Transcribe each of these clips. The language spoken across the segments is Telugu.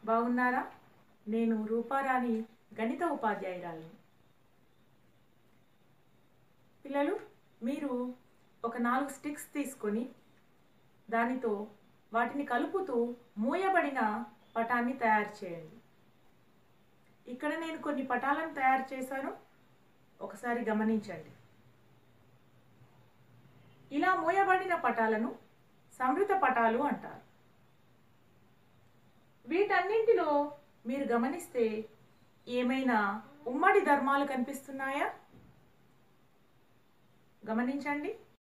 బాగున్నారా నేను రూపారాణి గణిత ఉపాధ్యాయురాలిని పిల్లలు మీరు ఒక నాలుగు స్టిక్స్ తీసుకొని దానితో వాటిని కలుపుతూ మూయబడిన పటాన్ని తయారు చేయండి ఇక్కడ నేను కొన్ని పటాలను తయారు చేశాను ఒకసారి గమనించండి ఇలా మూయబడిన పటాలను సమృత పటాలు అంటారు వీటన్నింటిలో మీరు గమనిస్తే ఏమైనా ఉమ్మడి ధర్మాలు కనిపిస్తున్నాయా గమనించండి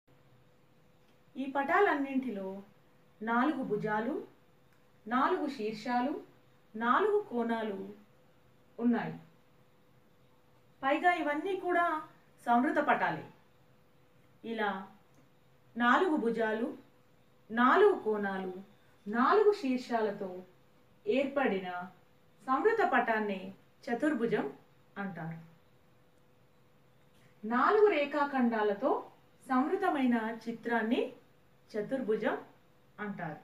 ఈ పటాలన్నింటిలో నాలుగు భుజాలు నాలుగు శీర్షాలు నాలుగు కోణాలు ఉన్నాయి పైగా ఇవన్నీ కూడా సమృత పటాలే ఇలా నాలుగు భుజాలు నాలుగు కోణాలు నాలుగు శీర్షాలతో ఏర్పడిన సమృత పటాన్ని చతుర్భుజం అంటారు నాలుగు రేఖాఖండాలతో సమృతమైన చిత్రాన్ని చతుర్భుజం అంటారు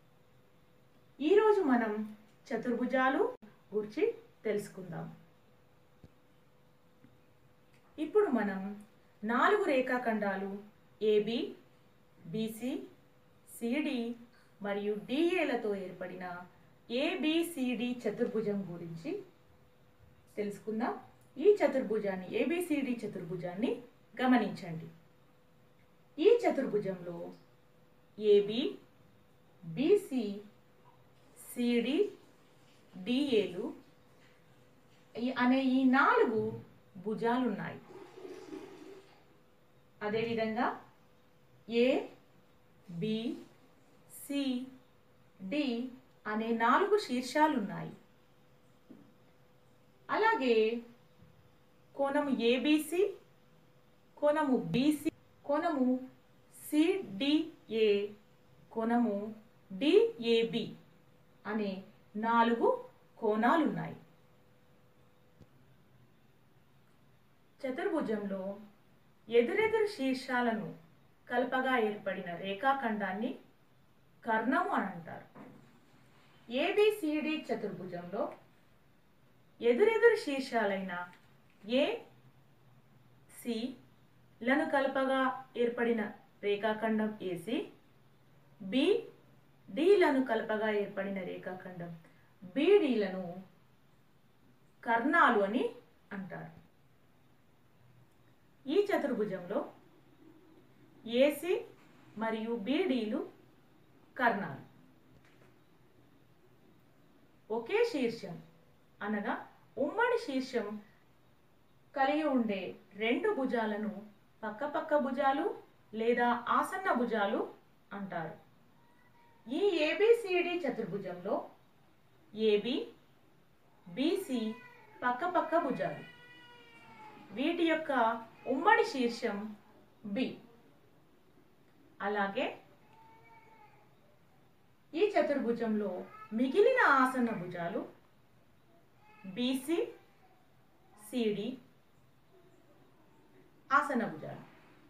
ఈరోజు మనం చతుర్భుజాలు గురించి తెలుసుకుందాం ఇప్పుడు మనం నాలుగు రేఖాఖండాలు ఏబి బీసీ సిడి మరియు డిఏలతో ఏర్పడిన ఏబిసిడి చతుర్భుజం గురించి తెలుసుకుందాం ఈ చతుర్భుజాన్ని ఏబిసిడి చతుర్భుజాన్ని గమనించండి ఈ చతుర్భుజంలో ఏబి బిసి సిడి డిఏలు అనే ఈ నాలుగు భుజాలు ఉన్నాయి అదేవిధంగా ఏ బి సి డి అనే నాలుగు శీర్షాలు ఉన్నాయి అలాగే కోణము ఏబిసి కోణము బీసీ కోణము సిడిఏ కోణము డిఏబి అనే నాలుగు కోణాలు ఉన్నాయి చతుర్భుజంలో ఎదురెదురు శీర్షాలను కలపగా ఏర్పడిన రేఖాఖండాన్ని కర్ణము అని అంటారు ఏబిసిడి చతుర్భుజంలో ఎదురెదురు శీర్షాలైన ఏ సి లను కలపగా ఏర్పడిన రేఖాఖండం ఏసి బి డిలను కలపగా ఏర్పడిన రేఖాఖండం బిడిలను కర్ణాలు అని అంటారు ఈ చతుర్భుజంలో ఏసి మరియు బీడీలు కర్ణాలు ఒకే శీర్షం అనగా ఉమ్మడి శీర్షం కలిగి ఉండే రెండు భుజాలను పక్కపక్క భుజాలు లేదా ఆసన్న భుజాలు అంటారు ఈ ఏబిసిడి చతుర్భుజంలో ఏబి బీసీ పక్కపక్క భుజాలు వీటి యొక్క ఉమ్మడి శీర్షం బి అలాగే ఈ చతుర్భుజంలో మిగిలిన ఆసన భుజాలు బీసీ సిడి ఆసన భుజాలు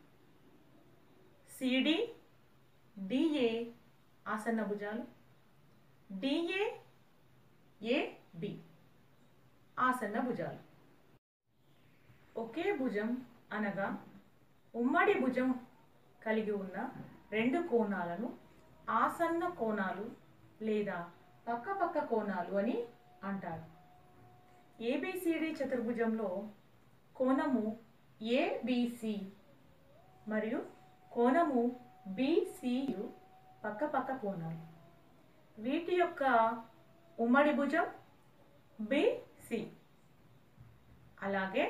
సిడి డిఏ ఆసన్న భుజాలు డిఏ ఏ బి ఆసన్న భుజాలు ఒకే భుజం అనగా ఉమ్మడి భుజం కలిగి ఉన్న రెండు కోణాలను ఆసన్న కోణాలు లేదా పక్కపక్క కోణాలు అని అంటారు ఏబిసిడి చతుర్భుజంలో కోణము ఏబిసి మరియు కోణము బిసియు పక్కపక్క కోణాలు వీటి యొక్క ఉమ్మడి భుజం బిసి అలాగే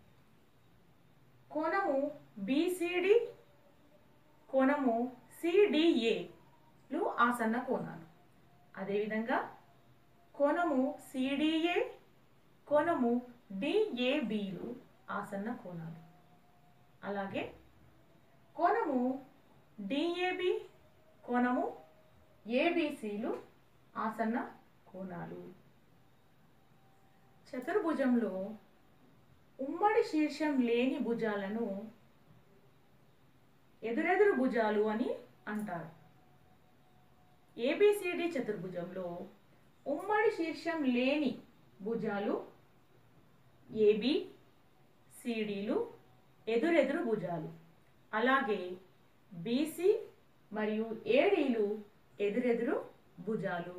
కోణము బిసిడి కోణము సిడిఏలు ఆసన్న కోణాలు అదేవిధంగా కోణము సిడిఏ కోణము డిఏబిలు ఆసన్న కోణాలు అలాగే కోణము డిఏబి కోణము ఏబిసిలు ఆసన్న కోణాలు చతుర్భుజంలో ఉమ్మడి శీర్షం లేని భుజాలను ఎదురెదురు భుజాలు అని అంటారు ఏబిసిడి చతుర్భుజంలో ఉమ్మడి శీర్షం లేని భుజాలు ఏబి సిడీలు ఎదురెదురు భుజాలు అలాగే బీసీ మరియు ఏడీలు ఎదురెదురు భుజాలు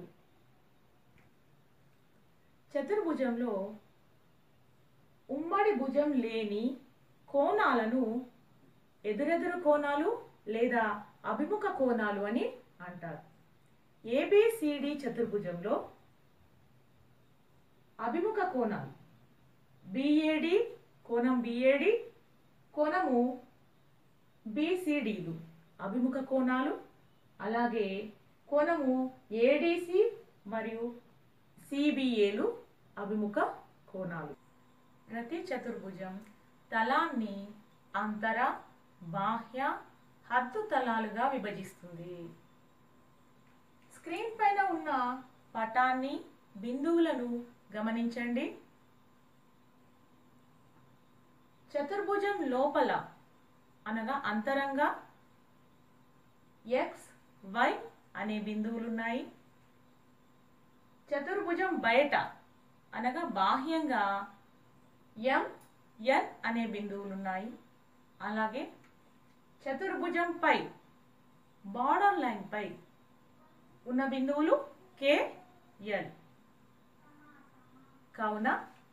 చతుర్భుజంలో ఉమ్మడి భుజం లేని కోణాలను ఎదురెదురు కోణాలు లేదా అభిముఖ కోణాలు అని అంటారు ఏబిసిడి చతుర్భుజంలో అభిముఖ కోణాలు బిఏడి కోణం బిఏడి కోణము బిసిడిలు అభిముఖ కోణాలు అలాగే కోణము ఏడిసి మరియు సిబిఏలు అభిముఖ కోణాలు ప్రతి చతుర్భుజం తలాన్ని అంతర బాహ్య హద్దు తలాలుగా విభజిస్తుంది స్క్రీన్ పైన ఉన్న పటాన్ని బిందువులను గమనించండి చతుర్భుజం లోపల అనగా అంతరంగా ఎక్స్ వై అనే బిందువులు ఉన్నాయి చతుర్భుజం బయట అనగా బాహ్యంగా ఎం ఎన్ అనే బిందువులు ఉన్నాయి అలాగే చతుర్భుజం పై బార్డర్ లైన్ పై ఉన్న బిందువులు కే ఎల్ కావున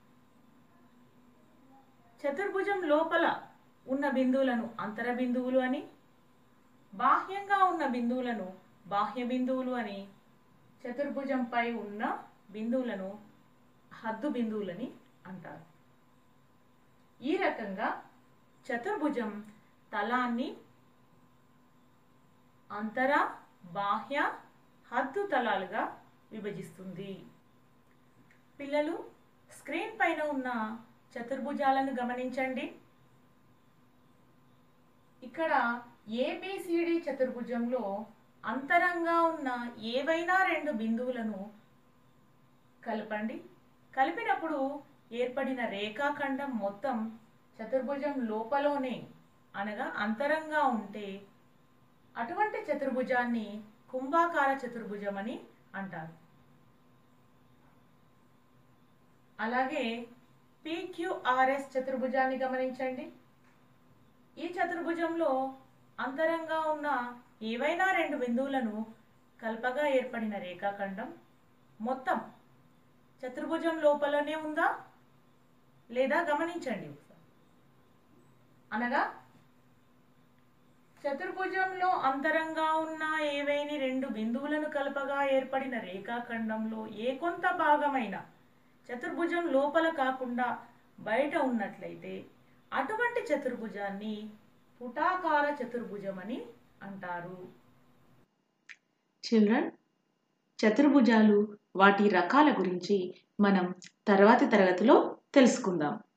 చతుర్భుజం లోపల ఉన్న బిందువులను అంతర బిందువులు అని బాహ్యంగా ఉన్న బిందువులను బాహ్య బిందువులు అని చతుర్భుజంపై ఉన్న బిందువులను హద్దు బిందువులని అంటారు ఈ రకంగా చతుర్భుజం తలాన్ని అంతర బాహ్య హద్దు తలాలుగా విభజిస్తుంది పిల్లలు స్క్రీన్ పైన ఉన్న చతుర్భుజాలను గమనించండి ఇక్కడ ఏబిసిడి చతుర్భుజంలో అంతరంగా ఉన్న ఏవైనా రెండు బిందువులను కలపండి కలిపినప్పుడు ఏర్పడిన రేఖాఖండం మొత్తం చతుర్భుజం లోపలోనే అనగా అంతరంగా ఉంటే అటువంటి చతుర్భుజాన్ని కుంభాకార చతుర్భుజం అని అంటారు అలాగే పిక్యూఆర్ఎస్ చతుర్భుజాన్ని గమనించండి ఈ చతుర్భుజంలో అంతరంగా ఉన్న ఏవైనా రెండు బిందువులను కల్పగా ఏర్పడిన రేఖాఖండం మొత్తం చతుర్భుజం లోపలనే ఉందా లేదా గమనించండి ఒకసారి అనగా చతుర్భుజంలో అంతరంగా ఉన్న ఏవైనా రెండు బిందువులను కలపగా ఏర్పడిన రేఖాఖండంలో ఏ కొంత భాగమైన చతుర్భుజం లోపల కాకుండా బయట ఉన్నట్లయితే అటువంటి చతుర్భుజాన్ని పుటాకార చతుర్భుజం అని అంటారు చిల్డ్రన్ చతుర్భుజాలు వాటి రకాల గురించి మనం తర్వాతి తరగతిలో తెలుసుకుందాం